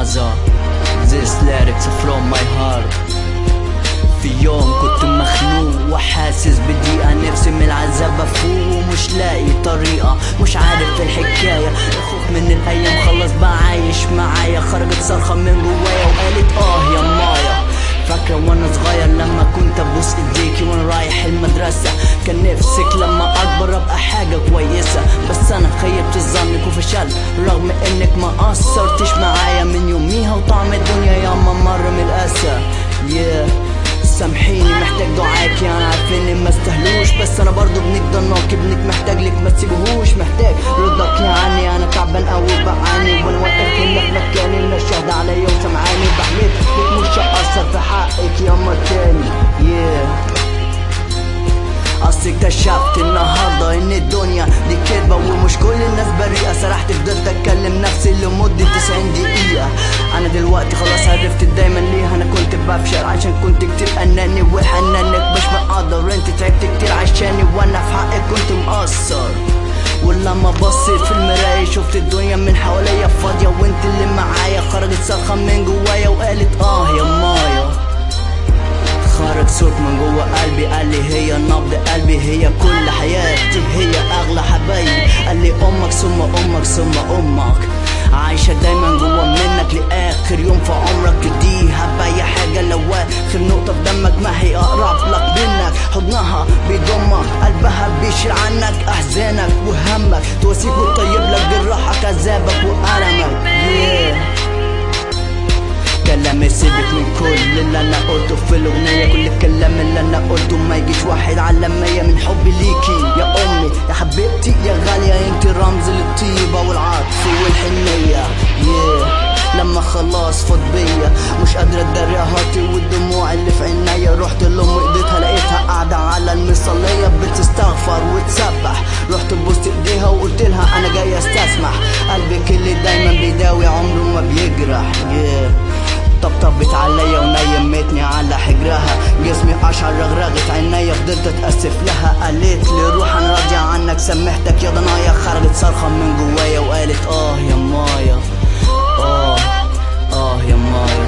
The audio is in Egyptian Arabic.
Maza This lyrics from my heart في يوم كنت مخنوق وحاسس بضيقة نفسي من العذاب افوق ومش لاقي طريقة مش عارف الحكاية الخوف من الايام خلص بقى عايش معايا خرجت صرخة من جوايا وقالت اه يا مايا فاكرة وانا صغير لما كنت ابوس ايديكي وانا رايح المدرسة كان نفسك لما اكبر ابقى حاجة كويسة بس انا خيبت ظنك وفشلت رغم انك ما قصرتش معايا من يوميها وطعم الدنيا ياما مر من الاسى yeah. سامحيني محتاج دعاكي انا عارف اني ما استهلوش بس انا برضو ابنك ضناك ابنك محتاج لك ما تسيبهوش محتاج رضاك عني انا تعبان قوي بعاني وانا واقف هنا في مكاني الناس شاهدة عليا وسامعاني بحلف لك مش هأثر في حقك ياما تاني yeah. اصل اكتشفت النهارده ان الدنيا دي كدبه ومش كل الناس بريئه سرحت فضلت اتكلم نفسي لمده 90 دقيقه انا دلوقتي خلاص عرفت دايما ليه انا كنت بفشل عشان كنت كتير اناني وحنانك مش مقدر انت تعبت كتير عشاني وانا في حقك كنت مقصر ولما بصيت في المراية شفت الدنيا من حواليا فاضية وانت اللي معايا خرجت صرخة من جوايا وقالت اه يا مايا خرج صوت من جوه قلبي قال لي هي نبض قلبي هي كل حياتي هي اغلى حبايبي قال لي امك ثم امك ثم امك عايشة دايما جوه منك لاخر يوم في عمرك اديها باي حاجة لو اخر نقطة في دمك ما هي اقرب لك منك حضنها بيضمك قلبها بيشيل عنك احزانك وهمك تواسيك وتطيب لك جراحك عذابك والمك yeah. كلام سيبك من كل اللي انا قلته في الاغنية كل الكلام اللي انا قلته ما يجيش واحد على مية من حبي ليكي يا امي يا حبيبتي يا غالية انت رمز للطيبة والعطف والحنية yeah. لما خلاص فاض بيا مش قادرة اتداري هاتي والدموع اللي في عينيا رحت لام ايديتها لقيتها قاعدة على المصلية بتستغفر وتسبح رحت بوست ايديها وقلت لها انا جاي استسمح قلبك اللي دايما بيداوي عمره ما بيجرح yeah. طبطبت عليا ونيمتني على حجرها جسمي اشعر رغرغت عينيا فضلت اتاسف لها قالت لي روح انا راضية عنك سامحتك يا ضنايا خرجت صرخة من جوايا وقالت اه يا مايا اه اه يا مايا